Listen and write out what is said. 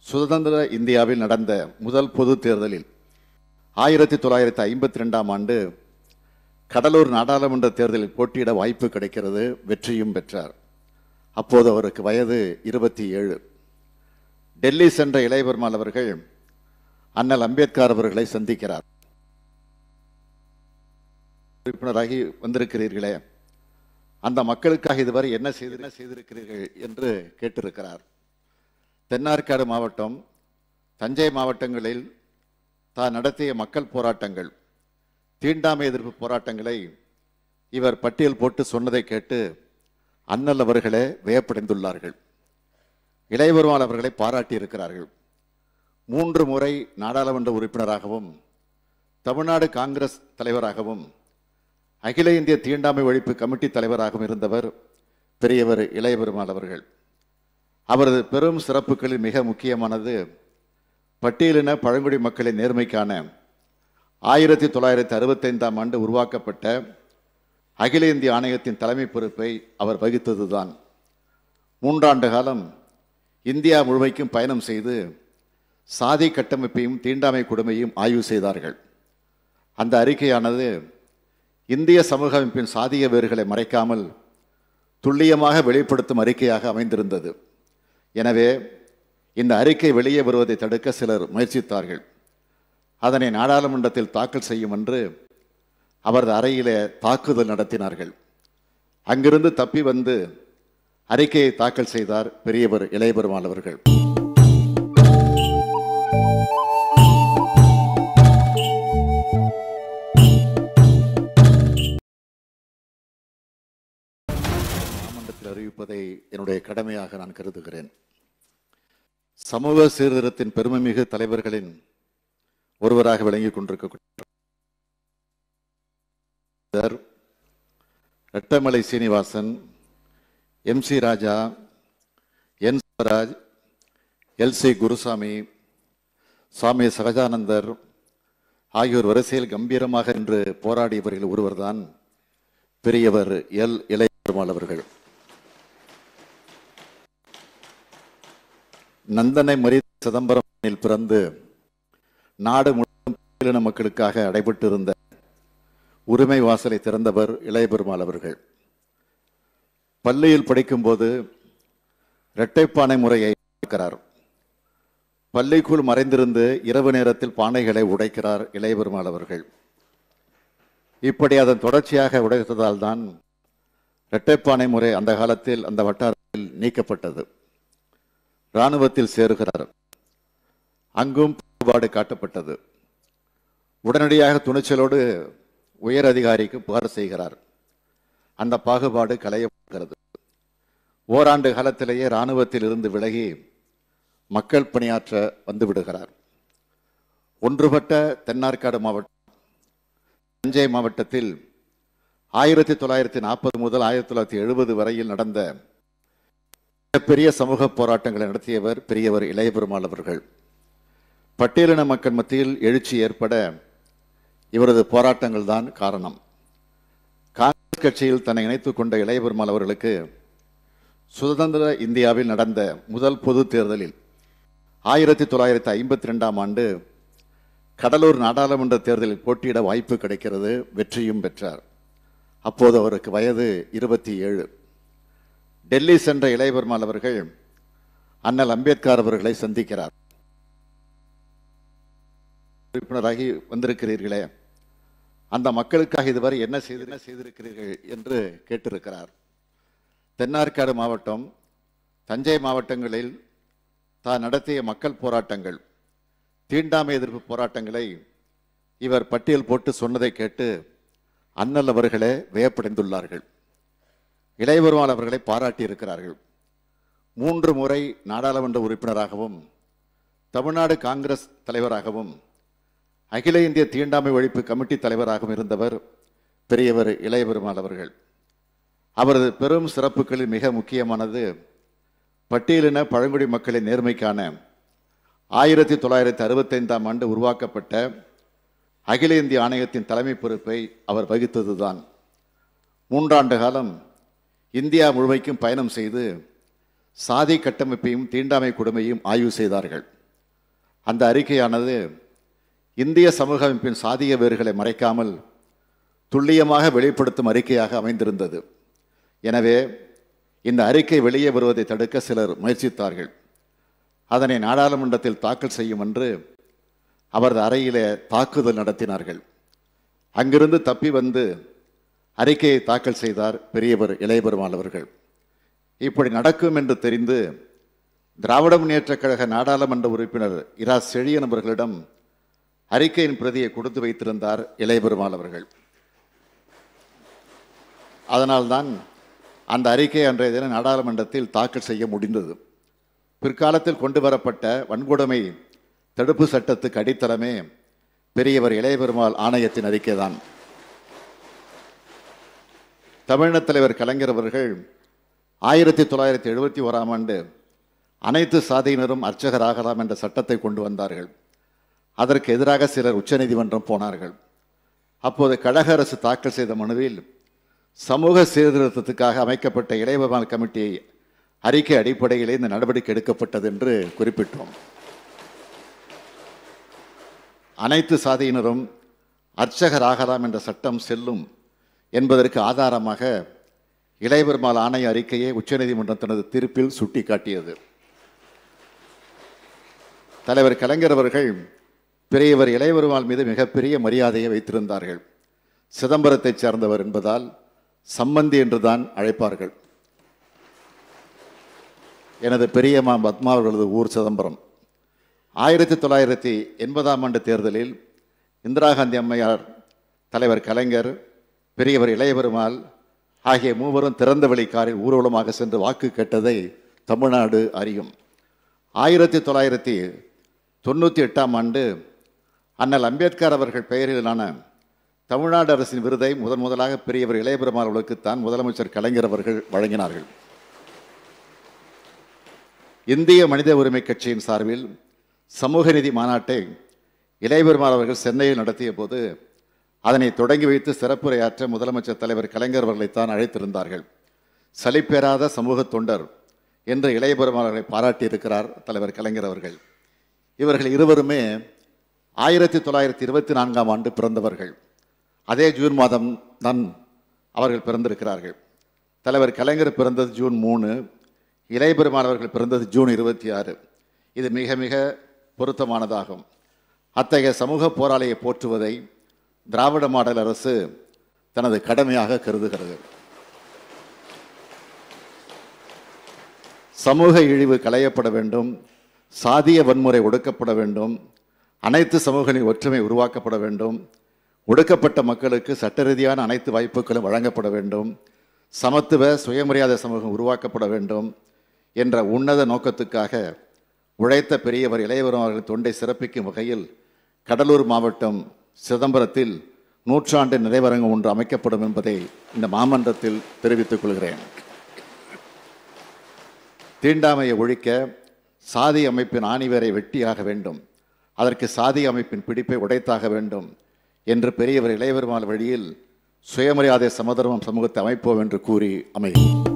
சுதந்திர இந்தியாவில் நடந்த முதல் பொது தேர்தலில் ஆயிரத்தி தொள்ளாயிரத்தி ஐம்பத்தி ரெண்டாம் ஆண்டு கடலூர் நாடாளுமன்ற தேர்தலில் போட்டியிட வாய்ப்பு கிடைக்கிறது வெற்றியும் பெற்றார் அப்போது அவருக்கு வயது இருபத்தி ஏழு டெல்லி சென்ற இளையபெருமாள் அவர்கள் அண்ணல் அம்பேத்கர் அவர்களை சந்திக்கிறார் உறுப்பினராகி வந்திருக்கிறீர்களே அந்த மக்களுக்காக இதுவரை என்ன செய்து என்ன செய்திருக்கிறீர்கள் என்று கேட்டிருக்கிறார் தென்னார்காடு மாவட்டம் தஞ்சை மாவட்டங்களில் தான் நடத்திய மக்கள் போராட்டங்கள் தீண்டாமை எதிர்ப்பு போராட்டங்களை இவர் பட்டியல் போட்டு சொன்னதை கேட்டு அண்ணல் அவர்களே வியப்படைந்துள்ளார்கள் இளையபெருமாள் அவர்களை பாராட்டியிருக்கிறார்கள் மூன்று முறை நாடாளுமன்ற உறுப்பினராகவும் தமிழ்நாடு காங்கிரஸ் தலைவராகவும் அகில இந்திய தீண்டாமை ஒழிப்பு கமிட்டி தலைவராகவும் இருந்தவர் பெரியவர் இளையபெருமாள் அவர்கள் அவரது பெரும் சிறப்புகளில் மிக முக்கியமானது பட்டியலின பழங்குடி மக்களின் நேர்மைக்கான ஆயிரத்தி தொள்ளாயிரத்தி அறுபத்தைந்தாம் ஆண்டு உருவாக்கப்பட்ட அகில இந்திய ஆணையத்தின் தலைமை பொறுப்பை அவர் வகித்ததுதான் மூன்றாண்டு காலம் இந்தியா முழுமைக்கும் பயணம் செய்து சாதி கட்டமைப்பையும் தீண்டாமை கொடுமையும் ஆய்வு செய்தார்கள் அந்த அறிக்கையானது இந்திய சமூக அமைப்பின் சாதிய வேர்களை மறைக்காமல் துல்லியமாக வெளிப்படுத்தும் அறிக்கையாக அமைந்திருந்தது எனவே இந்த அறிக்கை வெளியே வருவதை தடுக்க சிலர் முயற்சித்தார்கள் அதனை நாடாளுமன்றத்தில் தாக்கல் செய்யும் என்று அவரது அறையிலே தாக்குதல் நடத்தினார்கள் அங்கிருந்து தப்பி வந்து அறிக்கையை தாக்கல் செய்தார் பெரியவர் இளையபெருமாள் அவர்கள் மாமன்றத்தில் அறிவிப்பதை என்னுடைய கடமையாக நான் கருதுகிறேன் சமூக சீர்திருத்தத்தின் பெருமைமிகு தலைவர்களின் ஒருவராக விளங்கிக் கொண்டிருக்கக்கூடிய Rettamalai Srinivasan M C Raja N Swaraj L C Gurusamy Swami Sahajanandar ஆகியோர் வரிசையில் கம்பீரமாக என்று போராடியவர்கள் ஒருவர்தான் பெரியவர் எல் இளையபெருமாள் அவர்கள் நந்தனை மறி சிதம்பரத்தில் பிறந்து நாடு முழுவதும் பட்டியலின மக்களுக்காக அடைபட்டிருந்த உரிமை வாசலை திறந்தவர் இளையபெருமாள் அவர்கள் பள்ளியில் படிக்கும்போது இரட்டைப்பானை முறையை இருக்கிறார் பள்ளிக்குள் மறைந்திருந்து இரவு நேரத்தில் பானைகளை உடைக்கிறார் இளையபெருமாள் அவர்கள் இப்படி அதன் தொடர்ச்சியாக உடைத்ததால் தான் இரட்டைப்பானை முறை அந்த காலத்தில் அந்த வட்டாரத்தில் நீக்கப்பட்டது இராணுவத்தில் சேருகிறார் அங்கும் பாகுபாடு காட்டப்பட்டது உடனடியாக துணிச்சலோடு உயர் அதிகாரிக்கு புகார் செய்கிறார் அந்த பாகுபாடு களையப்படுகிறது ஓராண்டு காலத்திலேயே இராணுவத்தில் இருந்து விலகி மக்கள் பணியாற்ற வந்து விடுகிறார் ஒன்றுபட்ட தென்னார்காடு மாவட்டம் தஞ்சை மாவட்டத்தில் ஆயிரத்தி தொள்ளாயிரத்தி நாற்பது முதல் ஆயிரத்தி தொள்ளாயிரத்தி எழுபது வரையில் நடந்த பெரிய சமூக போராட்டங்களை நடத்தியவர் பெரியவர் இளையபெருமாள் அவர்கள் பட்டியலின மக்கள் மத்தியில் எழுச்சி ஏற்பட இவரது போராட்டங்கள் தான் காரணம் காங்கிரஸ் கட்சியில் தன்னை இணைத்துக் கொண்ட இளையபெருமாள் அவர்களுக்கு சுதந்திர இந்தியாவில் நடந்த முதல் பொது தேர்தலில் ஆயிரத்தி தொள்ளாயிரத்தி ஐம்பத்தி ரெண்டாம் ஆண்டு கடலூர் நாடாளுமன்ற தேர்தலில் போட்டியிட வாய்ப்பு கிடைக்கிறது வெற்றியும் பெற்றார் அப்போது அவருக்கு வயது இருபத்தி ஏழு டெல்லி சென்ற இளையபெருமாள் அவர்கள் அண்ணல் அம்பேத்கர் அவர்களை சந்திக்கிறார் உறுப்பினராகி வந்திருக்கிறீர்களே அந்த மக்களுக்காக இதுவரை என்ன செய்து என்ன செய்திருக்கிறீர்கள் என்று கேட்டிருக்கிறார் தென்னார்காடு மாவட்டம் தஞ்சை மாவட்டங்களில் தான் நடத்திய மக்கள் போராட்டங்கள் தீண்டாமை எதிர்ப்பு போராட்டங்களை இவர் பட்டியல் போட்டு சொன்னதை கேட்டு அண்ணல் அவர்களே வியப்படைந்துள்ளார்கள் இளையபெருமாள் அவர்களை பாராட்டியிருக்கிறார்கள் மூன்று முறை நாடாளுமன்ற உறுப்பினராகவும் தமிழ்நாடு காங்கிரஸ் தலைவராகவும் அகில இந்திய தீண்டாமை ஒழிப்பு கமிட்டி தலைவராகவும் இருந்தவர் பெரியவர் இளையபெருமாள் அவர்கள் அவரது பெரும் சிறப்புகளில் மிக முக்கியமானது பட்டியலின பழங்குடி மக்களின் நேர்மைக்கான ஆயிரத்தி தொள்ளாயிரத்தி அறுபத்தைந்தாம் ஆண்டு உருவாக்கப்பட்ட அகில இந்திய ஆணையத்தின் தலைமை பொறுப்பை அவர் வகித்ததுதான் மூன்றாண்டு காலம் இந்தியா முழுமைக்கும் பயணம் செய்து சாதி கட்டமைப்பையும் தீண்டாமை கொடுமையும் ஆய்வு செய்தார்கள் அந்த அறிக்கையானது இந்திய சமூக அமைப்பின் சாதிய வேர்களை மறைக்காமல் துல்லியமாக வெளிப்படுத்தும் அறிக்கையாக அமைந்திருந்தது எனவே இந்த அறிக்கை வெளியே வருவதை தடுக்க சிலர் முயற்சித்தார்கள் அதனை நாடாளுமன்றத்தில் தாக்கல் செய்யும் என்று அவரது அறையிலே தாக்குதல் நடத்தினார்கள் அங்கிருந்து தப்பி வந்து அறிக்கையை தாக்கல் செய்தார் பெரியவர் இளையபெருமாள் அவர்கள் இப்படி நடக்கும் என்று தெரிந்து திராவிட முன்னேற்றக் கழக நாடாளுமன்ற உறுப்பினர் இரா செழியன் அவர்களிடம் அறிக்கையின் பிரதியை கொடுத்து வைத்திருந்தார் இளையபெருமாள் அவர்கள் அதனால்தான் அந்த அறிக்கை அன்றைய தினம் நாடாளுமன்றத்தில் தாக்கல் செய்ய முடிந்தது பிற்காலத்தில் கொண்டு வரப்பட்ட வன்கொடுமை தடுப்பு சட்டத்துக்கு அடித்தளமே பெரியவர் இளையபெருமாள் ஆணையத்தின் அறிக்கைதான் தமிழின தலைவர் கலைஞர் அவர்கள் ஆயிரத்தி தொள்ளாயிரத்தி எழுபத்தி ஓராம் ஆண்டு அனைத்து சாதியினரும் அர்ச்சகராகலாம் என்ற சட்டத்தை கொண்டு வந்தார்கள் அதற்கு எதிராக சிலர் உச்சநீதிமன்றம் போனார்கள் அப்போது கழக அரசு தாக்கல் செய்த மனுவில் சமூக சீர்திருத்தத்துக்காக அமைக்கப்பட்ட இளையபெருமாள் கமிட்டி அறிக்கை அடிப்படையிலே இந்த நடவடிக்கை எடுக்கப்பட்டது என்று குறிப்பிட்டோம் அனைத்து சாதியினரும் அர்ச்சகராகலாம் என்ற சட்டம் செல்லும் என்பதற்கு ஆதாரமாக இளையபெருமாள் ஆணைய அறிக்கையை உச்சநீதிமன்றம் தனது தீர்ப்பில் சுட்டிக்காட்டியது தலைவர் கலைஞர் அவர்கள் பெரியவர் இளையபெருமாள் மீது மிகப்பெரிய மரியாதையை வைத்திருந்தார்கள் சிதம்பரத்தைச் சேர்ந்தவர் என்பதால் சம்பந்தி என்றுதான் அழைப்பார்கள் எனது பெரியம்மா பத்மா அவர்களது ஊர் சிதம்பரம் ஆயிரத்தி தொள்ளாயிரத்தி எண்பதாம் ஆண்டு தேர்தலில் இந்திரா காந்தி அம்மையார் தலைவர் கலைஞர் பெரியவர் இளையபெருமாள் ஆகிய மூவரும் திறந்த வழி காரில் ஊர்வலமாக சென்று வாக்கு கேட்டதை தமிழ்நாடு அறியும் ஆயிரத்தி தொள்ளாயிரத்தி தொண்ணூற்றி எட்டாம் ஆண்டு அண்ணல் அம்பேத்கர் அவர்கள் பெயரிலான தமிழ்நாடு அரசின் விருதை முதன் முதலாக பெரியவர் இளையபெருமாள் அவர்களுக்குத்தான் முதலமைச்சர் கலைஞர் அவர்கள் வழங்கினார்கள் இந்திய மனித உரிமை கட்சியின் சார்பில் சமூக நீதி மாநாட்டை இளையபெருமாள் அவர்கள் சென்னையில் நடத்திய போது அதனை தொடங்கி வைத்து சிறப்புரையாற்ற முதலமைச்சர் தலைவர் கலைஞர் அவர்களைத்தான் அழைத்திருந்தார்கள் சலிப்பேறாத சமூக தொண்டர் என்று இளையபெருமாள் அவர்களை பாராட்டியிருக்கிறார் தலைவர் கலைஞர் அவர்கள் இவர்கள் இருவருமே ஆயிரத்தி தொள்ளாயிரத்தி இருபத்தி நான்காம் ஆண்டு பிறந்தவர்கள் அதே ஜூன் மாதம் தான் அவர்கள் பிறந்திருக்கிறார்கள் தலைவர் கலைஞர் பிறந்தது ஜூன் மூணு இளையபெருமாள் அவர்கள் பிறந்தது ஜூன் இருபத்தி ஆறு இது மிக மிக பொருத்தமானதாகும் அத்தகைய சமூக போராளியை போற்றுவதை திராவிட மாடல் அரசு தனது கடமையாக கருதுகிறது சமூக இழிவு களையப்பட வேண்டும் சாதிய வன்முறை ஒடுக்கப்பட வேண்டும் அனைத்து சமூகங்களின் ஒற்றுமை உருவாக்கப்பட வேண்டும் ஒடுக்கப்பட்ட மக்களுக்கு சட்ட ரீதியான அனைத்து வாய்ப்புகளும் வழங்கப்பட வேண்டும் சமத்துவ சுயமரியாதை சமூகம் உருவாக்கப்பட வேண்டும் என்ற உன்னத நோக்கத்துக்காக உழைத்த பெரியவர் இளையவரும் அவர்கள் தொண்டை சிறப்பிக்கும் வகையில் கடலூர் மாவட்டம் சிதம்பரத்தில் நூற்றாண்டு நிறைவரங்கம் ஒன்று அமைக்கப்படும் என்பதை இந்த மாமன்றத்தில் தெரிவித்துக் கொள்கிறேன் தீண்டாமையை ஒழிக்க சாதி அமைப்பின் ஆணிவேரை வெட்டியாக வேண்டும் அதற்கு சாதி அமைப்பின் பிடிப்பை உடைத்தாக வேண்டும் என்று பெரியவர் இளையபெருமாள் வழியில் சுயமரியாதை சமதர்மம் சமூகத்தை அமைப்போம் என்று கூறி அமையும்